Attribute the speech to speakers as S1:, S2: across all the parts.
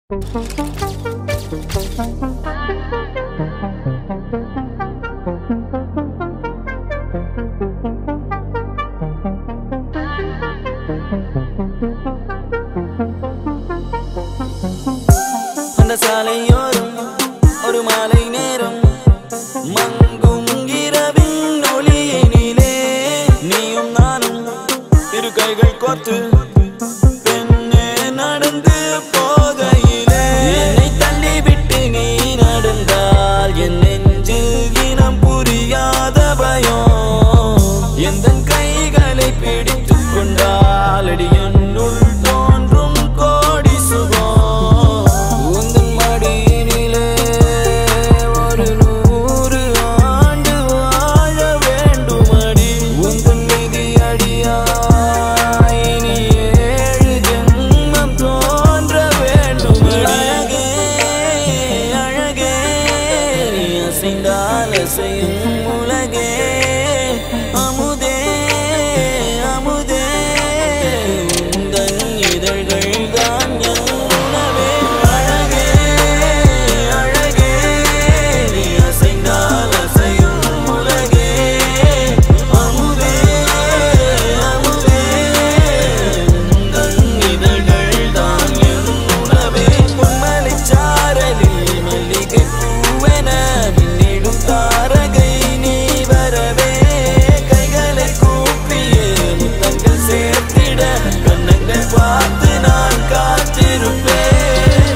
S1: அந்த சாலையோரம் ஒரு மாலை நேரம் மங்கும் இரவின் ஒளியினிலே நீயும் நானும் இரு கைகள் கோர்த்து பெண்ணே நடந்து போகையிலே என்னை தள்ளிவிட்டு நீ நடந்தால் என் நெஞ்சில் இனம் புரியாத பயம் எந்த கைகளை பிடித்துக் கொண்டால் அடி என்னுள் தோன்றும் கோடி சுகம் உந்தன் மடியினிலே ஒரு நூறு ஆண்டு வாழ வேண்டுமடி உந்தன் மீதி அடியாய் இனி ஏழு ஜென்மம் தோன்ற வேண்டுமடி அழகே அழகே நீ அசைந்தால் அசையும் உலகே அமுதே அமுதே உந்தன் இதழ்கள் தான் என் உணவே அழகே அழகே நீ அசைந்தால் அசையும் உலகே அமுதே அமுதே உந்தன் இதழ்கள் தான் என் உணவே பொன்மலைச்சாரலில் மல்லிகை பூவென மின்னிடும் தாரகை நீ வரவே கைகளை கூப்பியே முத்தங்கள் சேர்த்திட கண்ணங்கள் பார்த்து நான் காத்திருப்பேன்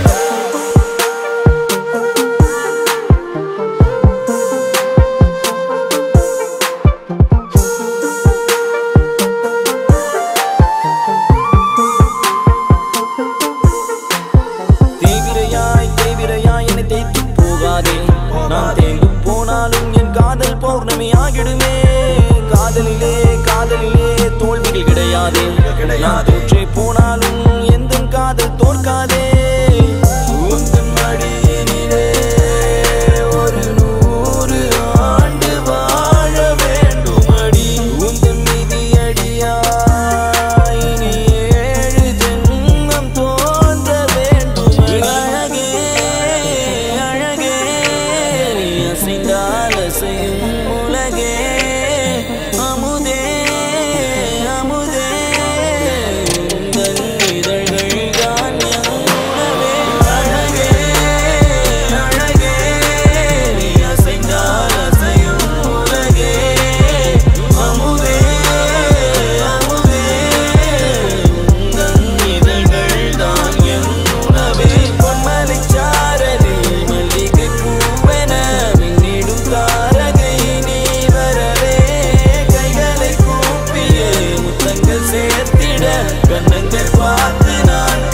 S1: தீவிரையாய் தேவிரையாய் என்னை தேய்த்து போகாதே நான் தேங்கு போனாலும் என் காதல் பௌர்ணமி ஆகிடுமே காதலிலே காதலிலே தோல்விகள் கிடையாதே நான் தோற்றே போனாலும் எந்த காதல் தோற்காதே உந்தன் மடியினிலே ஒரு நூறு ஆண்டு வாழ வேண்டுமடி உந்தன் மீதி அடியாய் இனி ஏழு ஜென்மம் தோன்ற வேண்டும் அழகே அழகே நீ அசைந்தால் அசையும் உலகே அமுதே அமுதே உந்தன் இதழ்கள் தான் என் உணவே அழகே அழகே நீ அசைந்தால் அசையும் உலகே அமுதே அமுதே உந்தன் இதழ்கள் தான் என் உணவே பொன்மலைச்சாரலில் மல்லிகை பூவென மின்னிடும் தாரகை நீ வரவே கைகளை கூப்பியே முத்தங்கள் சேர்த்திட கண்ணங்கள் பார்த்து நான்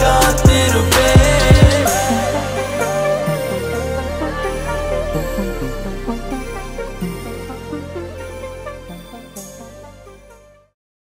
S1: காத்திருப்பேன்